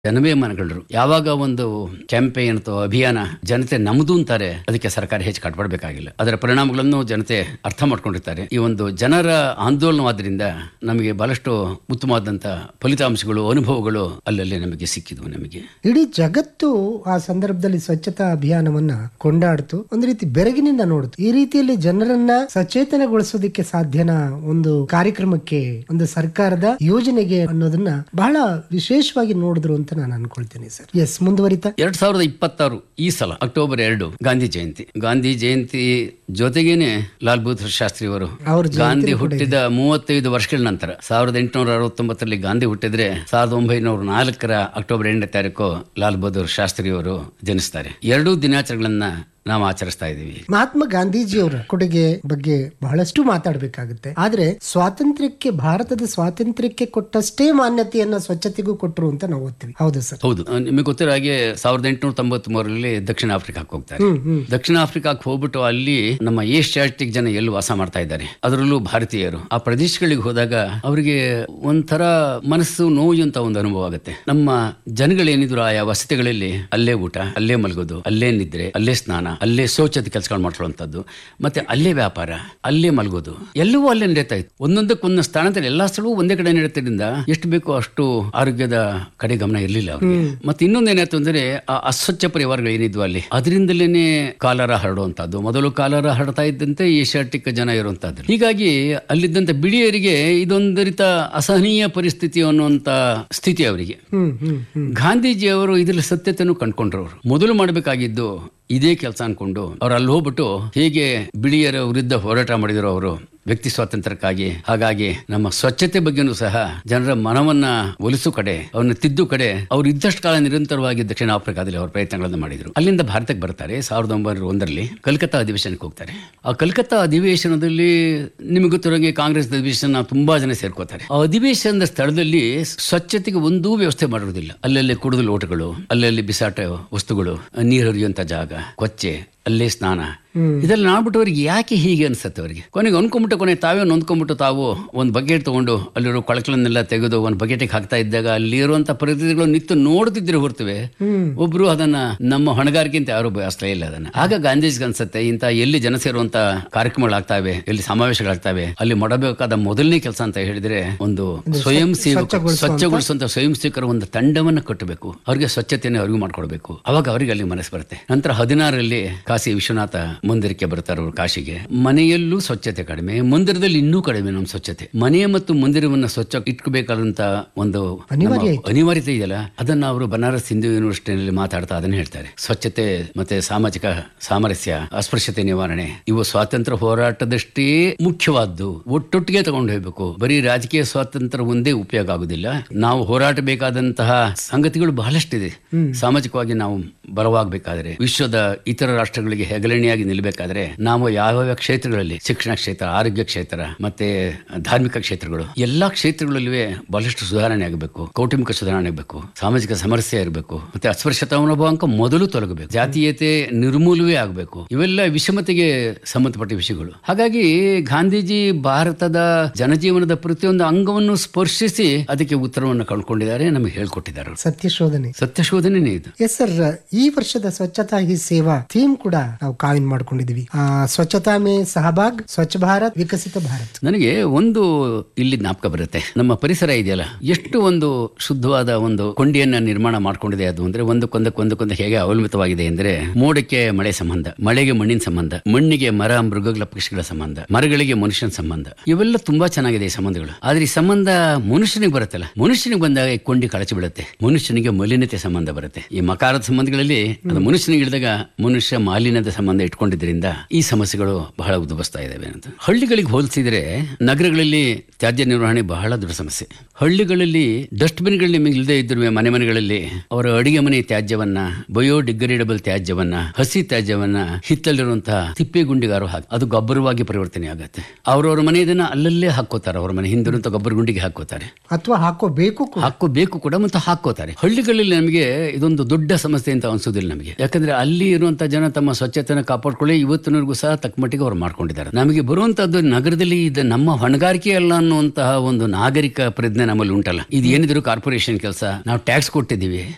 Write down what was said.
ಜನವೇ ಮನಗಳ್ರು ಯಾವಾಗ ಒಂದು ಕ್ಯಾಂಪೇನ್ ಅಥವಾ ಅಭಿಯಾನ ಜನತೆ ನಮ್ದು ಅಂತಾರೆ ಅದಕ್ಕೆ ಸರ್ಕಾರ ಹೆಚ್ಚು ಕಟ್ಪಡಬೇಕಾಗಿಲ್ಲ ಅದರ ಪರಿಣಾಮಗಳನ್ನು ಜನತೆ ಅರ್ಥ ಮಾಡ್ಕೊಂಡಿರ್ತಾರೆ ಈ ಒಂದು ಜನರ ಆಂದೋಲನವಾದ್ರಿಂದ ನಮಗೆ ಬಹಳಷ್ಟು ಉತ್ತಮವಾದಂತ ಫಲಿತಾಂಶಗಳು ಅನುಭವಗಳು ಅಲ್ಲಲ್ಲಿ ನಮಗೆ ಸಿಕ್ಕಿದ್ವು ನಮಗೆ ಇಡೀ ಜಗತ್ತು ಆ ಸಂದರ್ಭದಲ್ಲಿ ಸ್ವಚ್ಛತಾ ಅಭಿಯಾನವನ್ನ ಕೊಂಡಾಡ್ತು ಒಂದು ರೀತಿ ಬೆರಗಿನಿಂದ ನೋಡ್ತು ಈ ರೀತಿಯಲ್ಲಿ ಜನರನ್ನ ಸಚೇತನಗೊಳಿಸೋದಕ್ಕೆ ಸಾಧ್ಯನಾ ಒಂದು ಕಾರ್ಯಕ್ರಮಕ್ಕೆ ಒಂದು ಸರ್ಕಾರದ ಯೋಜನೆಗೆ ಅನ್ನೋದನ್ನ ಬಹಳ ವಿಶೇಷವಾಗಿ ನೋಡಿದ್ರು ಅಂತ ನಾನು ಅನ್ಕೊಳ್ತೇನೆ ಸರ್ ಎಸ್ ಮುಂದುವರಿತಾ ಎರಡ್ ಸಾವಿರದ ಇಪ್ಪತ್ತಾರು ಈ ಸಲ ಅಕ್ಟೋಬರ್ ಎರಡು ಗಾಂಧಿ ಜಯಂತಿ ಗಾಂಧಿ ಜಯಂತಿ ಜೊತೆಗೇನೆ ಲಾಲ್ ಬಹದ್ದೂರ್ ಶಾಸ್ತ್ರಿ ಅವರು ಅವ್ರ ಗಾಂಧಿ ಹುಟ್ಟಿದ ಮೂವತ್ತೈದು ವರ್ಷಗಳ ನಂತರ ಸಾವಿರದ ಎಂಟುನೂರ ಅರವತ್ತೊಂಬತ್ತರಲ್ಲಿ ಗಾಂಧಿ ಹುಟ್ಟಿದ್ರೆ ಸಾವಿರದ ಒಂಬೈನೂರ ನಾಲ್ಕರ ಅಕ್ಟೋಬರ್ ಎಂಟನೇ ತಾರೀಕು ಲಾಲ್ ಬಹದ್ದೂರ್ ಶಾಸ್ತ್ರಿ ಅವರು ಜನಿಸ್ತಾರೆ ಎರಡೂ ದಿನಾಚರಣೆಗಳನ್ನ ನಾವು ಆಚರಿಸ್ತಾ ಇದ್ದೀವಿ ಮಹಾತ್ಮ ಗಾಂಧೀಜಿಯವರ ಕೊಡುಗೆ ಬಗ್ಗೆ ಬಹಳಷ್ಟು ಮಾತಾಡಬೇಕಾಗುತ್ತೆ ಆದ್ರೆ ಸ್ವಾತಂತ್ರ್ಯಕ್ಕೆ ಭಾರತದ ಸ್ವಾತಂತ್ರ್ಯಕ್ಕೆ ಕೊಟ್ಟಷ್ಟೇ ಮಾನ್ಯತೆಯನ್ನ ಸ್ವಚ್ಛತೆಗೂ ಕೊಟ್ಟರು ಅಂತ ನಾವು ಓದ್ತೀವಿ ಹೌದು ಸರ್ ಹೌದು ಅಹ್, ನಿಮಗೆ ಗೊತ್ತಿರೋ ಹಾಗೆ ಸಾವಿರದ ಎಂಟುನೂರ ತೊಂಬತ್ ಮೂರರಲ್ಲಿ ದಕ್ಷಿಣ ಆಫ್ರಿಕಾಕ್ಕೆ ಹೋಗ್ತಾರೆ ದಕ್ಷಿಣ ಆಫ್ರಿಕಾಕ್ಕೆ ಹೋಗ್ಬಿಟ್ಟು ಅಲ್ಲಿ ನಮ್ಮ ಏಷ್ಯಾಟಿಕ್ ಜನ ಎಲ್ಲಿ ವಾಸ ಮಾಡ್ತಾ ಇದ್ದಾರೆ ಅದರಲ್ಲೂ ಭಾರತೀಯರು ಆ ಪ್ರದೇಶಗಳಿಗೆ ಹೋದಾಗ ಅವರಿಗೆ ಒಂಥರ ಮನಸ್ಸು ನೋವು ಅಂತ ಒಂದು ಅನುಭವ ಆಗುತ್ತೆ ನಮ್ಮ ಜನಗಳೇನಿದ್ರು ಆಯಾ ವಸತಿಗಳಲ್ಲಿ ಅಲ್ಲೇ ಊಟ ಅಲ್ಲೇ ಮಲಗೋದು ಅಲ್ಲೇ ನಿದ್ರೆ ಅಲ್ಲೇ ಸ್ನಾನ ಅಲ್ಲೇ ಶೌಚದ ಕೆಲಸಗಳು ಮಾಡ್ಕೊಳ್ಳುವಂಥದ್ದು ಮತ್ತೆ ಅಲ್ಲೇ ವ್ಯಾಪಾರ ಅಲ್ಲೇ ಮಲಗೋದು ಎಲ್ಲವೂ ಅಲ್ಲೇ ನಡೀತಾ ಇತ್ತು ಒಂದೊಂದಕ್ಕೆ ಒಂದೊಂದು ಸ್ಥಾನದಲ್ಲಿ ಎಲ್ಲಾ ಸ್ಥಳವೂ ಒಂದೇ ಕಡೆ ನಡೀತಿದ್ರಿಂದ ಎಷ್ಟು ಬೇಕೋ ಅಷ್ಟು ಆರೋಗ್ಯದ ಕಡೆ ಗಮನ ಇರಲಿಲ್ಲ ಅವರಿಗೆ ಮತ್ತೆ ಇನ್ನೊಂದೇನಾಯ್ತು ಅಂದ್ರೆ ಆ ಅಸ್ವಚ್ಛ ಪರಿವಾರಗಳು ಏನಿದ್ವು ಅಲ್ಲಿ ಅದರಿಂದಲೇನೆ ಕಾಲರ ಹರಡುವಂತದ್ದು ಮೊದಲು ಕಾಲರ ಹರಡ್ತಾ ಇದ್ದಂತೆ ಏಷ್ಯಾಟಿಕ್ ಜನ ಇರುವಂತದ್ದು ಹೀಗಾಗಿ ಅಲ್ಲಿದ್ದಂತ ಬಿಳಿಯರಿಗೆ ಇದೊಂದು ರೀತ ಅಸಹನೀಯ ಪರಿಸ್ಥಿತಿ ಅನ್ನುವಂತ ಸ್ಥಿತಿ ಅವರಿಗೆ ಹ್ಮ್ ಹ್ಮ್ ಹ್ಮ್ ಗಾಂಧೀಜಿ ಅವರು ಇದ್ರಲ್ಲಿ ಸತ್ಯತೆಯನ್ನು ಕಂಡ್ಕೊಂಡ್ರು ಅವರು ಮೊದಲು ಮಾಡಬೇಕಾಗಿದ್ದು ಇದೇ ಕೆಲಸ ಅನ್ಕೊಂಡು ಅವ್ರು ಅಲ್ಲಿ ಹೋಗ್ಬಿಟ್ಟು ಹೇಗೆ ಬಿಳಿಯರ ವಿರುದ್ಧ ಹೋರಾಟ ಮಾಡಿದ್ರು ಅವರು ವ್ಯಕ್ತಿ ಸ್ವಾತಂತ್ರ್ಯಕ್ಕಾಗಿ ಹಾಗಾಗಿ ನಮ್ಮ ಸ್ವಚ್ಛತೆ ಬಗ್ಗೆನೂ ಸಹ ಜನರ ಮನವನ್ನ ಒಲಿಸು ಕಡೆ ಅವನ್ನ ತಿದ್ದು ಕಡೆ ಅವ್ರು ಇದ್ದಷ್ಟು ಕಾಲ ನಿರಂತರವಾಗಿ ದಕ್ಷಿಣ ಆಫ್ರಿಕಾದಲ್ಲಿ ಅವರು ಪ್ರಯತ್ನಗಳನ್ನು ಮಾಡಿದ್ರು ಅಲ್ಲಿಂದ ಭಾರತಕ್ಕೆ ಬರ್ತಾರೆ ಸಾವಿರದ ಒಂಬೈನೂರ ಒಂದರಲ್ಲಿ ಕಲ್ಕತ್ತಾ ಅಧಿವೇಶನಕ್ಕೆ ಹೋಗ್ತಾರೆ ಆ ಕಲ್ಕತ್ತಾ ಅಧಿವೇಶನದಲ್ಲಿ ನಿಮಗೆ ಗೊತ್ತಿರೋಂಗೆ ಕಾಂಗ್ರೆಸ್ ಅಧಿವೇಶನ ತುಂಬಾ ಜನ ಸೇರ್ಕೋತಾರೆ ಆ ಅಧಿವೇಶನದ ಸ್ಥಳದಲ್ಲಿ ಸ್ವಚ್ಛತೆಗೆ ಒಂದೂ ವ್ಯವಸ್ಥೆ ಮಾಡಿರೋದಿಲ್ಲ ಅಲ್ಲಲ್ಲಿ ಕುಡಿದು ಲೋಟಗಳು ಅಲ್ಲಲ್ಲಿ ಬಿಸಾಟ ವಸ್ತುಗಳು ನೀರು ಹರಿಯುವಂತ ಜಾಗ ಕೊಚ್ಚೆ ಅಲ್ಲೇ ಸ್ನಾನ ಇದೆಲ್ಲ ನೋಡ್ಬಿಟ್ಟು ಅವ್ರಿಗೆ ಯಾಕೆ ಹೀಗೆ ಅನ್ಸುತ್ತೆ ಅವರಿಗೆ ಕೊನೆಗೆ ಅನ್ಕೊಂಬಿಟ್ಟು ಕೊನೆ ತಾವೇ ನೊಂದ್ಕೊಂಡ್ಬಿಟ್ಟು ತಾವು ಒಂದು ಬಕೆಟ್ ತಗೊಂಡು ಅಲ್ಲಿರೋ ಕೊಳಕಲನ್ನೆಲ್ಲ ತೆಗೆದು ಒಂದು ಬಕೆಟಿಗೆ ಹಾಕ್ತಾ ಇದ್ದಾಗ ಅಲ್ಲಿರುವಂತ ಪರಿಸ್ಥಿತಿಗಳು ನಿತ್ಯ ನೋಡ್ತಿದ್ರೆ ಹೊರ್ತವೆ ಒಬ್ರು ಅದನ್ನ ನಮ್ಮ ಹೊಣೆಗಾರಿಕೆ ಅಂತ ಯಾರು ಬಯಸ್ತಾ ಇಲ್ಲ ಅದನ್ನ ಆಗ ಗಾಂಧೀಜಿಗೆ ಅನ್ಸುತ್ತೆ ಇಂಥ ಎಲ್ಲಿ ಜನ ಸೇರುವಂತ ಕಾರ್ಯಕ್ರಮಗಳಾಗ್ತವೆ ಎಲ್ಲಿ ಸಮಾವೇಶಗಳಾಗ್ತವೆ ಅಲ್ಲಿ ಮಾಡಬೇಕಾದ ಮೊದಲನೇ ಕೆಲಸ ಅಂತ ಹೇಳಿದ್ರೆ ಒಂದು ಸ್ವಯಂ ಸೇವಕ ಸ್ವಚ್ಛಗೊಳಿಸುವಂತ ಸ್ವಯಂ ಸೇವಕರ ಒಂದು ತಂಡವನ್ನ ಕಟ್ಟಬೇಕು ಅವ್ರಿಗೆ ಸ್ವಚ್ಛತೆಯನ್ನು ಅರಿವು ಮಾಡ್ಕೊಡ್ಬೇಕು ಅವಾಗ ಅವರಿಗೆ ಅಲ್ಲಿ ಮನಸ್ಸು ಬರುತ್ತೆ ನಂತರ ಹದಿನಾರರಲ್ಲಿ ಕಾಶಿ ವಿಶ್ವನಾಥ ಮಂದಿರಕ್ಕೆ ಬರ್ತಾರೆ ಅವರು ಕಾಶಿಗೆ ಮನೆಯಲ್ಲೂ ಸ್ವಚ್ಛತೆ ಕಡಿಮೆ ಮಂದಿರದಲ್ಲಿ ಇನ್ನೂ ಕಡಿಮೆ ನಮ್ಮ ಸ್ವಚ್ಛತೆ ಮನೆ ಮತ್ತು ಮಂದಿರವನ್ನ ಸ್ವಚ್ಛ ಇಟ್ಕೋಬೇಕಾದಂತ ಒಂದು ನಮ್ಮ ಅನಿವಾರ್ಯತೆ ಇದೆಯಲ್ಲ ಅದನ್ನ ಅವರು ಬನಾರಸ್ ಹಿಂದೂ ಯೂನಿವರ್ಸಿಟಿಯಲ್ಲಿ ಮಾತಾಡ್ತಾ ಅದನ್ನ ಹೇಳ್ತಾರೆ ಸ್ವಚ್ಛತೆ ಮತ್ತೆ ಸಾಮಾಜಿಕ ಸಾಮರಸ್ಯ ಅಸ್ಪೃಶ್ಯತೆ ನಿವಾರಣೆ ಇವು ಸ್ವಾತಂತ್ರ್ಯ ಹೋರಾಟದಷ್ಟೇ ಮುಖ್ಯವಾದ್ದು ಒಟ್ಟೊಟ್ಟಿಗೆ ತಗೊಂಡು ಹೋಗ್ಬೇಕು ಬರೀ ರಾಜಕೀಯ ಸ್ವಾತಂತ್ರ್ಯ ಒಂದೇ ಉಪಯೋಗ ಆಗುದಿಲ್ಲ ನಾವು ಹೋರಾಟ ಬೇಕಾದಂತಹ ಸಂಗತಿಗಳು ಬಹಳಷ್ಟಿದೆ ಸಾಮಾಜಿಕವಾಗಿ ನಾವು ಬಲವಾಗಬೇಕಾದ್ರೆ ವಿಶ್ವದ ಇತರ ರಾಷ್ಟ್ರಗಳಿಗೆ ಹೆಗಲಣಿಯಾಗಿ ನಿಲ್ಲಬೇಕಾದ್ರೆ ನಾವು ಯಾವ ಕ್ಷೇತ್ರಗಳಲ್ಲಿ ಶಿಕ್ಷಣ ಕ್ಷೇತ್ರ ಆರೋಗ್ಯ ಕ್ಷೇತ್ರ ಮತ್ತೆ ಧಾರ್ಮಿಕ ಕ್ಷೇತ್ರಗಳು ಎಲ್ಲಾ ಕ್ಷೇತ್ರಗಳಲ್ಲಿವೆ ಬಹಳಷ್ಟು ಸುಧಾರಣೆ ಆಗಬೇಕು ಕೌಟುಂಬಿಕ ಸುಧಾರಣೆ ಆಗಬೇಕು ಸಾಮಾಜಿಕ ಸಮಸ್ಯೆ ಇರಬೇಕು ಮತ್ತೆ ಅಸ್ಪೃಶ್ಯತಾ ಮನೋಭಾವಂಕ ಮೊದಲು ತೊಲಗಬೇಕು ಜಾತೀಯತೆ ನಿರ್ಮೂಲವೇ ಆಗಬೇಕು ಇವೆಲ್ಲ ವಿಷಮತೆಗೆ ಸಂಬಂಧಪಟ್ಟ ವಿಷಯಗಳು ಹಾಗಾಗಿ ಗಾಂಧೀಜಿ ಭಾರತದ ಜನಜೀವನದ ಪ್ರತಿಯೊಂದು ಅಂಗವನ್ನು ಸ್ಪರ್ಶಿಸಿ ಅದಕ್ಕೆ ಉತ್ತರವನ್ನು ಕಂಡುಕೊಂಡಿದ್ದಾರೆ ನಮಗೆ ಹೇಳ್ಕೊಟ್ಟಿದ್ದಾರೆ ಅವರು. ಸತ್ಯ ಶೋಧನೆ ಸತ್ಯಶೋಧನೆನೇ ಇದು ಎಸ್ ಸರ್ ಈ ವರ್ಷದ ಸ್ವಚ್ಛತಾ ಹಿ ಸೇವಾ ಥೀಮ್ ಕೂಡ ನಾವು ಕಾಯಿನ್ ಮಾಡ್ಕೊಂಡಿದೀವಿ ಆ, ಸ್ವಚ್ಛತಾ ಮೇ ಸಹಭಾಗ್ ಸ್ವಚ್ಛ ಭಾರತ್ ವಿಕಸಿತ ಭಾರತ್ ನನಗೆ ಒಂದು ಇಲ್ಲಿ ಜ್ಞಾಪಕ ಬರುತ್ತೆ ನಮ್ಮ ಪರಿಸರ ಇದೆಯಲ್ಲ ಎಷ್ಟು ಒಂದು ಶುದ್ಧವಾದ ಒಂದು ಕೊಂಡಿಯನ್ನ ನಿರ್ಮಾಣ ಮಾಡ್ಕೊಂಡಿದೆ ಅದು ಅಂದ್ರೆ ಒಂದಕ್ಕೊಂದಕ್ಕೊಂದಕ್ಕೊಂದು ಹೇಗೆ ಅವಲಂಬಿತವಾಗಿದೆ ಅಂದ್ರೆ ಮೋಡಕ್ಕೆ ಮಳೆ ಸಂಬಂಧ ಮಳೆಗೆ ಮಣ್ಣಿನ ಸಂಬಂಧ ಮಣ್ಣಿಗೆ ಮರ ಮೃಗಗಳ ಪಕ್ಷಿಗಳ ಸಂಬಂಧ ಮರಗಳಿಗೆ ಮನುಷ್ಯನ ಸಂಬಂಧ ಇವೆಲ್ಲ ತುಂಬಾ ಚೆನ್ನಾಗಿದೆ ಈ ಸಂಬಂಧಗಳು ಆದ್ರೆ ಈ ಸಂಬಂಧ ಮನುಷ್ಯನಿಗೆ ಬರುತ್ತಲ್ಲ ಮನುಷ್ಯನಿಗೆ ಬಂದಾಗ ಈ ಕೊಂಡಿ ಕಳಚಿ ಬಿಡುತ್ತೆ ಮನುಷ್ಯನಿಗೆ ಮಲಿನತೆ ಸಂಬಂಧ ಬರುತ್ತೆ ಈ ಮಕಾರದ ಸಂಬಂಧಗಳಲ್ಲಿ ಅದು ಮನುಷ್ಯನಿಗೆ ಹಿಡಿದಾಗ ಮನುಷ್ಯ ಮಾಲಿನ್ಯದ ಸಂಬಂಧ ಇಟ್ಕೊಂಡಿದ್ರಿಂದ ಈ ಸಮಸ್ಯೆಗಳು ಬಹಳ ಉದ್ಭವಿಸ್ತಾ ಇದಾವೆ ಅಂತ ಹಳ್ಳಿಗಳಿಗೆ ಹೋಲಿಸಿದ್ರೆ ನಗರಗಳಲ್ಲಿ ತ್ಯಾಜ್ಯ ನಿರ್ವಹಣೆ ಬಹಳ ದೊಡ್ಡ ಸಮಸ್ಯೆ ಹಳ್ಳಿಗಳಲ್ಲಿ ಡಸ್ಟ್ಬಿನ್ಗಳು ನಿಮಗೆ ಇಲ್ಲದೆ ಇದ್ರು ಮನೆ ಮನೆಗಳಲ್ಲಿ ಅವರ ಅಡಿಗೆ ಮನೆ ತ್ಯಾಜ್ಯವನ್ನ ಬಯೋಡಿಗ್ರೇಡಬಲ್ ತ್ಯಾಜ್ಯವನ್ನ ಹಸಿ ತ್ಯಾಜ್ಯವನ್ನ ಹಿತ್ತಲಿರುವಂತಹ ತಿಪ್ಪೆ ಗುಂಡಿಗಾರು ಹಾಕಿ ಅದು ಗೊಬ್ಬರವಾಗಿ ಪರಿವರ್ತನೆ ಆಗುತ್ತೆ ಅವ್ರವ್ರ ಮನೆ ಇದನ್ನ ಅಲ್ಲಲ್ಲೇ ಹಾಕೋತಾರೆ ಅವ್ರ ಮನೆ ಹಿಂದಿರುವಂತ ಗೊಬ್ಬರ ಗುಂಡಿಗೆ ಹಾಕೋತಾರೆ ಅಥವಾ ಹಾಕೋಬೇಕು ಕೂಡ ಹಾಕೋಬೇಕು ಕೂಡ ಮತ್ತು ಹಾಕೋತಾರೆ ಹಳ್ಳಿಗಳಲ್ಲಿ ನಮಗೆ ಇದೊಂದು ದೊಡ್ಡ ಸಮಸ್ಯೆ ಅಂತ ಅನ್ಸೋದಿಲ್ಲ ನಮಗೆ ಯಾಕಂದ್ರೆ ಅಲ್ಲಿ ಇರುವಂತ ಜನ ತಮ್ಮ ಸ್ವಚ್ಛತೆನ ಕಾಪಾಡ್ಕೊಳ್ಳಿ ಇವತ್ತಿನವರೆಗೂ ಸಹ ತಕ್ಕ ಮಟ್ಟಿಗೆ ಅವ್ರು ಮಾಡ್ಕೊಂಡಿದ್ದಾರೆ ನಮಗೆ ಬರುವಂತದ್ದು ನಗರದಲ್ಲಿ ಇದು ನಮ್ಮ ಹೊಣೆಗಾರಿಕೆ ಅಲ್ಲ ಅನ್ನುವಂತಹ ಒಂದು ನಾಗರಿಕ ಪ್ರಜ್ಞೆ ನಮ್ಮಲ್ಲಿ ಉಂಟಲ್ಲ ಇದು ಏನಿದ್ರು ಕಾರ್ಪೊರೇಷನ್ ಕೆಲಸ ನಾವು ಟ್ಯಾಕ್ಸ್ ಕೊಟ್ಟಿದ್ದೀವಿ